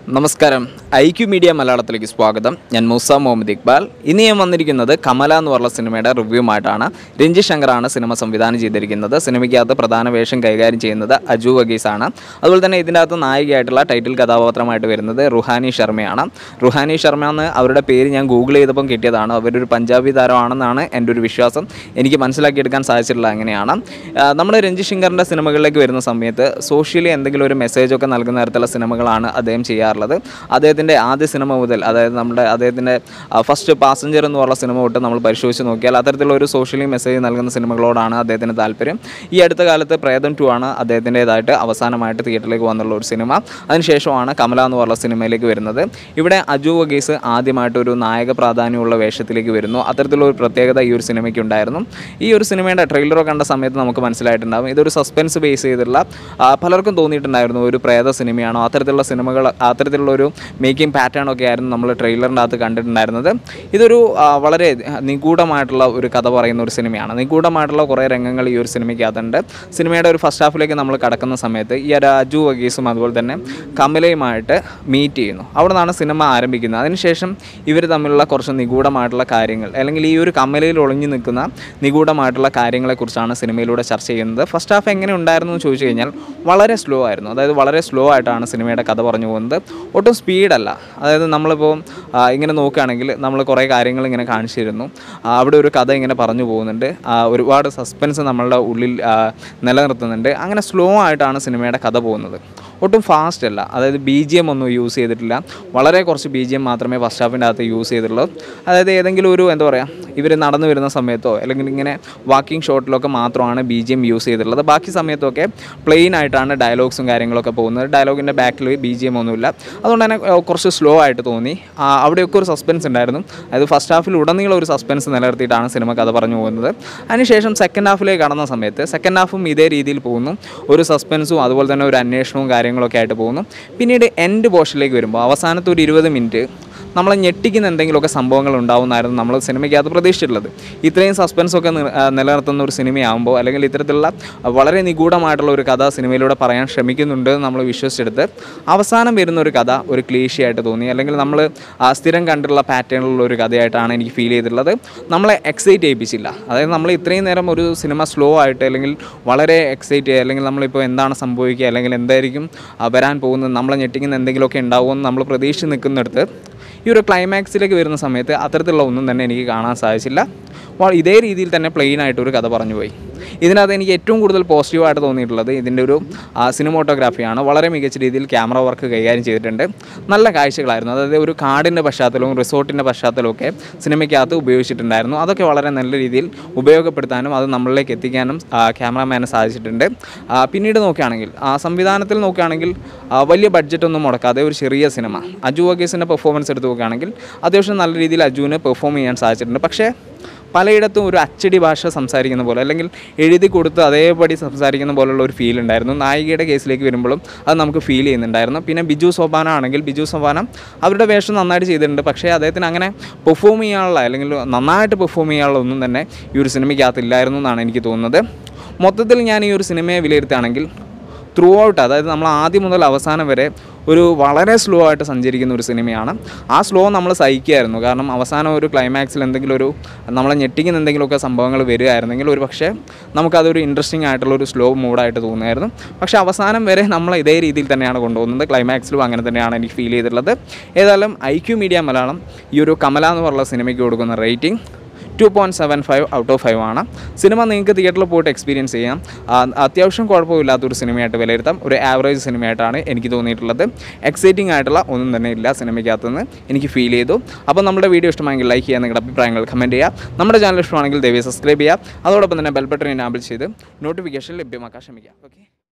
നമസ്കാരം I Q media മലയാളത്തിലേക്ക് സ്വാഗതം ഞാൻ മൂസ മുഹമ്മദ് ഇക്ബാൽ ഇന്ന് ഞാൻ വന്നിരിക്കുന്നത് കമല എന്ന് പറഞ്ഞ സിനിമയുടെ റിവ്യൂമായിട്ടാണ് രഞ്ജി ശങ്കറാണ് സിനിമ സംവിധാനം ചെയ്തിരിക്കുന്നത് സിനിമയ്ക്കകത്ത് പ്രധാന വേഷം കൈകാര്യം ചെയ്യുന്നത് അജു വഗീസ് ആണ് അതുപോലെ തന്നെ ഇതിൻ്റെ അകത്ത് നായികയായിട്ടുള്ള ടൈറ്റിൽ കഥാപാത്രമായിട്ട് വരുന്നത് റുഹാനി ശർമ്മയാണ് റുഹാനി ശർമ്മ എന്ന് അവരുടെ പേര് ഞാൻ ഗൂഗിൾ ചെയ്തപ്പം കിട്ടിയതാണ് അവരൊരു പഞ്ചാബി താരമാണെന്നാണ് എൻ്റെ ഒരു വിശ്വാസം എനിക്ക് മനസ്സിലാക്കിയെടുക്കാൻ സാധിച്ചിട്ടുള്ള അങ്ങനെയാണ് ആ, നമ്മുടെ രഞ്ജി ശങ്കറിൻ്റെ സിനിമകളിലേക്ക് വരുന്ന സമയത്ത് സോഷ്യലി എന്തെങ്കിലും ഒരു മെസ്സേജൊക്കെ നൽകുന്ന തരത്തിലുള്ള സിനിമകളാണ് അദ്ദേഹം ചെയ്യാറുള്ളത് അദ്ദേഹത്തിൻ്റെ ആദ്യ സിനിമ മുതൽ അതായത് നമ്മുടെ അദ്ദേഹത്തിൻ്റെ ഫസ്റ്റ് പാസഞ്ചർ എന്ന് പറഞ്ഞ സിനിമ തൊട്ട് നമ്മൾ പരിശോധിച്ച് നോക്കിയാൽ അത്തരത്തിലുള്ള ഒരു സോഷ്യലി മെസ്സേജ് നൽകുന്ന സിനിമകളോടാണ് അദ്ദേഹത്തിന് താല്പര്യം ഈ അടുത്ത കാലത്ത് പ്രേതം ടു ആണ് അദ്ദേഹത്തിൻ്റെതായിട്ട് അവസാനമായിട്ട് തിയേറ്ററിലേക്ക് വന്നുള്ള ഒരു സിനിമ അതിനുശേഷമാണ് കമല എന്ന് പറഞ്ഞ സിനിമയിലേക്ക് വരുന്നത് ഇവിടെ അജു വഗീസ് ആദ്യമായിട്ട് ഒരു നായക പ്രാധാന്യമുള്ള വേഷത്തിലേക്ക് വരുന്നു അത്തരത്തിലുള്ള ഒരു പ്രത്യേകത ഈ ഒരു സിനിമയ്ക്ക് ഉണ്ടായിരുന്നു ഈ ഒരു സിനിമയുടെ ട്രെയിലറോ കണ്ട സമയത്ത് നമുക്ക് മനസ്സിലായിട്ടുണ്ടാകും ഇതൊരു സസ്പെൻസ് ബേസ് ചെയ്തിട്ടുള്ള ആ, പലർക്കും തോന്നിയിട്ടുണ്ടായിരുന്നു ഒരു പ്രേത സിനിമയാണോ അത്തരത്തിലുള്ള സിനിമകൾ അത്തരത്തിലുള്ള ഒരു മേക്കിംഗ് പാറ്റേൺ ഒക്കെ ആയിരുന്നു നമ്മൾ ട്രെയിലറിൻ്റെ അകത്ത് കണ്ടിട്ടുണ്ടായിരുന്നത് ഇതൊരു ആ, വളരെ നിഗൂഢമായിട്ടുള്ള ഒരു കഥ പറയുന്ന ഒരു സിനിമയാണ് നിഗൂഢമായിട്ടുള്ള കുറേ രംഗങ്ങൾ ഈ ഒരു സിനിമയ്ക്കകത്തുണ്ട് സിനിമയുടെ ഒരു ഫസ്റ്റ് ഹാഫിലേക്ക് നമ്മൾ കടക്കുന്ന സമയത്ത് ഈ ഒരു അജു വഗീസും അതുപോലെ തന്നെ കമലയുമായിട്ട് മീറ്റ് ചെയ്യുന്നു അവിടെ നിന്നാണ് സിനിമ ആരംഭിക്കുന്നത് അതിനുശേഷം ഇവർ തമ്മിലുള്ള കുറച്ച് നിഗൂഢമായിട്ടുള്ള കാര്യങ്ങൾ അല്ലെങ്കിൽ ഈ ഒരു കമലയിൽ ഒളിഞ്ഞു നിൽക്കുന്ന നിഗൂഢമായിട്ടുള്ള കാര്യങ്ങളെക്കുറിച്ചാണ് സിനിമയിലൂടെ ചർച്ച ചെയ്യുന്നത് ഫസ്റ്റ് ഹാഫ് എങ്ങനെ ഉണ്ടായിരുന്നു എന്ന് ചോദിച്ചു കഴിഞ്ഞാൽ വളരെ സ്ലോ ആയിരുന്നു അതായത് വളരെ സ്ലോ ആയിട്ടാണ് സിനിമയുടെ കഥ പറഞ്ഞു പോകുന്നത് ഒട്ടും സ്പീഡല്ല അതായത് നമ്മളിപ്പോൾ ആ, ഇങ്ങനെ നോക്കുകയാണെങ്കിൽ നമ്മൾ കുറേ കാര്യങ്ങൾ ഇങ്ങനെ കാണിച്ചു തരുന്നു ആ, അവിടെ ഒരു കഥ ഇങ്ങനെ പറഞ്ഞു പോകുന്നുണ്ട് ആ, ഒരുപാട് സസ്പെൻസ് നമ്മളുടെ ഉള്ളിൽ ആ, നിലനിർത്തുന്നുണ്ട് അങ്ങനെ സ്ലോ ആയിട്ടാണ് സിനിമയുടെ കഥ പോകുന്നത് ഒട്ടും ഫാസ്റ്റ് അല്ല അതായത് ബി ജി എം ഒന്നും യൂസ് ചെയ്തിട്ടില്ല വളരെ കുറച്ച് ബി ജി എം മാത്രമേ ഫസ്റ്റ് ഹാഫിൻ്റെ അകത്ത് യൂസ് ചെയ്തിട്ടുള്ളൂ അതായത് ഏതെങ്കിലും ഒരു എന്താ പറയുക ഇവർ നടന്നു വരുന്ന സമയത്തോ അല്ലെങ്കിൽ ഇങ്ങനെ വാക്കിംഗ് ഷോട്ടിലൊക്കെ മാത്രമാണ് ബി ജി എം യൂസ് ചെയ്തിട്ടുള്ളത് ബാക്കി സമയത്തൊക്കെ പ്ലെയിൻ ആയിട്ടാണ് ഡയലോഗ്സും കാര്യങ്ങളൊക്കെ പോകുന്നത് ഡയലോഗിൻ്റെ ബാക്കിൽ ബി ജി എം ഒന്നുമില്ല അതുകൊണ്ട് തന്നെ ഏഹ്, കുറച്ച് സ്ലോ ആയിട്ട് തോന്നി ആ, അവിടെയൊക്കെ ഒരു സസ്പെൻസ് ഉണ്ടായിരുന്നു അതായത് ഫസ്റ്റ് ഹാഫിൽ ഉടനീളം ഒരു സസ്പെൻസ് നിലനിർത്തിയിട്ടാണ് സിനിമ കഥ പറഞ്ഞു പോകുന്നത് അതിനുശേഷം സെക്കൻഡ് ഹാഫിലേക്ക് കടന്ന സമയത്ത് സെക്കൻഡ് ഹാഫും ഇതേ രീതിയിൽ പോകുന്നു ഒരു സസ്പെൻസും അതുപോലെ തന്നെ ഒരു അന്വേഷണവും കാര്യങ്ങളൊക്കെ ആയിട്ട് പോകുന്നു പിന്നീട് എൻഡ് പോർഷനിലേക്ക് വരുമ്പോൾ അവസാനത്തെ ഒരു ഇരുപത് മിനിറ്റ് നമ്മളെ ഞെട്ടിക്കുന്ന എന്തെങ്കിലുമൊക്കെ സംഭവങ്ങൾ ഉണ്ടാവുമെന്നായിരുന്നു നമ്മൾ സിനിമയ്ക്കകത്ത് പ്രതീക്ഷിച്ചിട്ടുള്ളത് ഇത്രയും സസ്പെൻസൊക്കെ നി- ആ, നിലനിർത്തുന്ന ഒരു സിനിമയാകുമ്പോൾ അല്ലെങ്കിൽ ഇത്തരത്തിലുള്ള വളരെ നിഗൂഢമായിട്ടുള്ള ഒരു കഥ സിനിമയിലൂടെ പറയാൻ ശ്രമിക്കുന്നുണ്ട് എന്ന് നമ്മൾ വിശ്വസിച്ചെടുത്ത് അവസാനം വരുന്ന ഒരു കഥ ഒരു ക്ലീശയായിട്ട് തോന്നി അല്ലെങ്കിൽ നമ്മൾ ആ, സ്ഥിരം കണ്ടിട്ടുള്ള പാറ്റേണിലുള്ള ഒരു കഥയായിട്ടാണ് എനിക്ക് ഫീൽ ചെയ്തിട്ടുള്ളത് നമ്മളെ എക്സൈറ്റ് ചെയ്യിപ്പിച്ചില്ല അതായത് നമ്മൾ ഇത്രയും നേരം ഒരു സിനിമ സ്ലോ ആയിട്ട് അല്ലെങ്കിൽ വളരെ എക്സൈറ്റ് ചെയ്യുക അല്ലെങ്കിൽ നമ്മളിപ്പോൾ എന്താണ് സംഭവിക്കുക അല്ലെങ്കിൽ എന്തായിരിക്കും ആ, വരാൻ പോകുന്നത് നമ്മളെ ഞെട്ടിക്കുന്ന എന്തെങ്കിലുമൊക്കെ ഉണ്ടാവുമെന്ന് നമ്മൾ പ്രതീക്ഷിച്ച് നിൽക്കുന്നിടത്ത് ഈ ഒരു ക്ലൈമാക്സിലേക്ക് വരുന്ന സമയത്ത് അത്തരത്തിലുള്ള ഒന്നും തന്നെ എനിക്ക് കാണാൻ സാധിച്ചില്ല അപ്പോൾ ഇതേ രീതിയിൽ തന്നെ പ്ലെയിൻ ആയിട്ട് ഒരു കഥ പറഞ്ഞു പോയി ഇതിനകത്ത് എനിക്ക് ഏറ്റവും കൂടുതൽ പോസിറ്റീവായിട്ട് തോന്നിയിട്ടുള്ളത് ഇതിൻ്റെ ഒരു സിനിമോട്ടോഗ്രാഫിയാണ് വളരെ മികച്ച രീതിയിൽ ക്യാമറ വർക്ക് കൈകാര്യം ചെയ്തിട്ടുണ്ട് നല്ല കാഴ്ചകളായിരുന്നു അതായത് ഒരു കാടിൻ്റെ പശ്ചാത്തലവും റിസോർട്ടിൻ്റെ പശ്ചാത്തലവും ഒക്കെ സിനിമയ്ക്കകത്ത് ഉപയോഗിച്ചിട്ടുണ്ടായിരുന്നു അതൊക്കെ വളരെ നല്ല രീതിയിൽ ഉപയോഗപ്പെടുത്താനും അത് നമ്മളിലേക്ക് എത്തിക്കാനും ക്യാമറമാന് സാധിച്ചിട്ടുണ്ട് ആ, പിന്നീട് നോക്കുകയാണെങ്കിൽ ആ സംവിധാനത്തിൽ നോക്കുകയാണെങ്കിൽ ആ, വലിയ ബഡ്ജറ്റൊന്നും മുടക്കാതെ ഒരു ചെറിയ സിനിമ അജു വഗീസിൻ്റെ പെർഫോമൻസ് എടുത്ത് നോക്കുകയാണെങ്കിൽ അത്യാവശ്യം നല്ല രീതിയിൽ അജുവിന് പെർഫോം ചെയ്യാൻ സാധിച്ചിട്ടുണ്ട് പക്ഷേ പലയിടത്തും ഒരു അച്ചടി ഭാഷ സംസാരിക്കുന്ന പോലെ അല്ലെങ്കിൽ എഴുതി കൊടുത്ത് അതേപടി സംസാരിക്കുന്ന പോലുള്ള ഒരു ഫീൽ ഉണ്ടായിരുന്നു നായികയുടെ കേസിലേക്ക് വരുമ്പോഴും അത് നമുക്ക് ഫീൽ ചെയ്യുന്നുണ്ടായിരുന്നു പിന്നെ ബിജു സോപാന ആണെങ്കിൽ ബിജു സോപാന അവരുടെ വേഷം നന്നായിട്ട് ചെയ്തിട്ടുണ്ട് പക്ഷേ അദ്ദേഹത്തിന് അങ്ങനെ പെർഫോം ചെയ്യാനുള്ള അല്ലെങ്കിൽ നന്നായിട്ട് പെർഫോം ചെയ്യാനുള്ള ഒന്നും തന്നെ ഈ ഒരു സിനിമയ്ക്കകത്തില്ലായിരുന്നു എന്നാണ് എനിക്ക് തോന്നുന്നത് മൊത്തത്തിൽ ഞാൻ ഈ ഒരു സിനിമയെ വിലയിരുത്തുകയാണെങ്കിൽ ത്രൂ ഔട്ട് അതായത് നമ്മൾ ആദ്യം മുതൽ അവസാനം വരെ ഒരു വളരെ സ്ലോ ആയിട്ട് സഞ്ചരിക്കുന്ന ഒരു സിനിമയാണ് ആ സ്ലോ നമ്മൾ സഹിക്കുകയായിരുന്നു കാരണം അവസാനം ഒരു ക്ലൈമാക്സിൽ എന്തെങ്കിലും ഒരു നമ്മളെ ഞെട്ടിക്കുന്ന എന്തെങ്കിലുമൊക്കെ സംഭവങ്ങൾ വരികയായിരുന്നെങ്കിൽ ഒരു പക്ഷേ നമുക്കതൊരു ഇൻട്രസ്റ്റിംഗ് ആയിട്ടുള്ള ഒരു സ്ലോ മൂഡായിട്ട് തോന്നുമായിരുന്നു പക്ഷേ അവസാനം വരെ നമ്മൾ ഇതേ രീതിയിൽ തന്നെയാണ് കൊണ്ടുപോകുന്നത് ക്ലൈമാക്സിലും അങ്ങനെ തന്നെയാണ് എനിക്ക് ഫീൽ ചെയ്തിട്ടുള്ളത് ഏതായാലും ഐ ക്യു മീഡിയ മലയാളം ഈ ഒരു കമല എന്ന് പറഞ്ഞ സിനിമയ്ക്ക് കൊടുക്കുന്ന rating two point seven five out of five ആണ് സിനിമ നിങ്ങൾക്ക് തിയേറ്ററിൽ പോയിട്ട് എക്സ്പീരിയൻസ് ചെയ്യാം ആ, അത്യാവശ്യം കുഴപ്പമില്ലാത്തൊരു സിനിമയായിട്ട് വിലയിരുത്താം ഒരു ആവറേജ് സിനിമയായിട്ടാണ് എനിക്ക് തോന്നിയിട്ടുള്ളത് എക്സൈറ്റിംഗ് ആയിട്ടുള്ള ഒന്നും തന്നെ ഇല്ല സിനിമയ്ക്കകത്തുനിന്ന് എനിക്ക് ഫീൽ ചെയ്തു അപ്പോൾ നമ്മുടെ വീഡിയോ ഇഷ്ടമായെങ്കിൽ ലൈക്ക് ചെയ്യുക നിങ്ങളുടെ അഭിപ്രായങ്ങൾ കമൻറ്റ് ചെയ്യുക നമ്മുടെ ചാനൽ ഇഷ്ടമാണെങ്കിൽ ദയവായി സബ്സ്ക്രൈബ് ചെയ്യുക അതോടൊപ്പം തന്നെ ബെൽ ബട്ടൺ എനാബിൾ ചെയ്ത് നോട്ടിഫിക്കേഷൻ ലഭ്യമാക്കാൻ ശ്രമിക്കുക ഓക്കെ